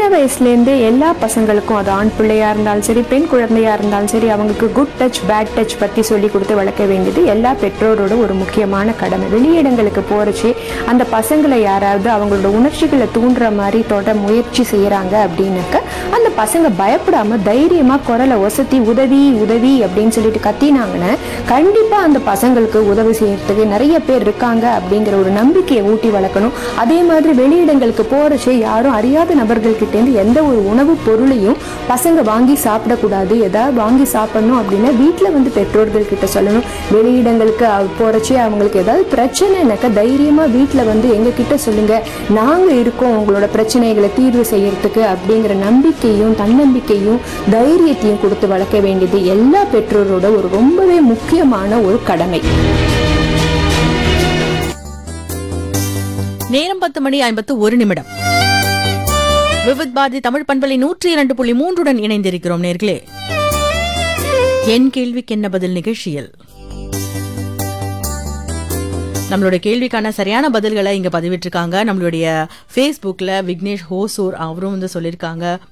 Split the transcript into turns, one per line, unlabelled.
வயசுலேருந்தே எல்லா பசங்களுக்கும் அது ஆண் பிள்ளையா இருந்தாலும் சரி பெண் குழந்தையா இருந்தாலும் சரி அவங்களுக்கு குட் டச் பேட் டச் பற்றி சொல்லி கொடுத்து வளர்க்க வேண்டியது எல்லா பெற்றோரோட ஒரு முக்கியமான கடமை வெளியிடங்களுக்கு போறச்சே அந்த பசங்களை யாராவது அவங்களோட உணர்ச்சிகளை தூண்டுற மாதிரி தொட முயற்சி செய்யறாங்க அப்படின்னாக்க அந்த பசங்க பயப்படாம தைரியமா குரலை ஒசத்தி உதவி உதவி அப்படின்னு சொல்லிட்டு கத்தினாங்கன்னா கண்டிப்பா அந்த பசங்களுக்கு உதவி செய்யறதுக்கு நிறைய பேர் இருக்காங்க அப்படிங்கிற ஒரு நம்பிக்கையை ஊட்டி வளர்க்கணும் அதே மாதிரி வெளியிடங்களுக்கு போறச்சே யாரும் அறியாத நபர்கள்கிட்ட இருந்து எந்த ஒரு உணவு பொருளையும் பசங்க வாங்கி சாப்பிடக்கூடாது ஏதாவது வாங்கி சாப்பிடணும் அப்படின்னா வீட்டில் வந்து பெற்றோர்கள் கிட்ட சொல்லணும் வெளியிடங்களுக்கு அவ- போறச்சே அவங்களுக்கு ஏதாவது பிரச்சனைனாக்கா தைரியமா வீட்டில் வந்து எங்க கிட்ட சொல்லுங்க நாங்க இருக்கோம் உங்களோட பிரச்சனைகளை தீர்வு செய்யறதுக்கு அப்படிங்கிற நம்பிக்கையும் தன்னம்பிக்கையும் தைரியத்தையும் கொடுத்து வளர்க்க வேண்டியது எல்லா பெற்றோரோட ஒரு ரொம்பவே முக்கியமான ஒரு கடமை
நேரம் பத்து மணி ஐம்பத்து ஒரு நிமிடம் விவித் பாரதி தமிழ் பண்பலை நூற்றி இரண்டு புள்ளி மூன்றுடன் இணைந்திருக்கிறோம் நேர்களே என் கேள்விக்கு என்ன பதில் நிகழ்ச்சியில் நம்மளுடைய கேள்விக்கான சரியான பதில்களை இங்க பதிவிட்டிருக்காங்க நம்மளுடைய ஃபேஸ்புக்ல விக்னேஷ் ஹோசூர் அவரும் வந்து சொல்லியிருக்காங்க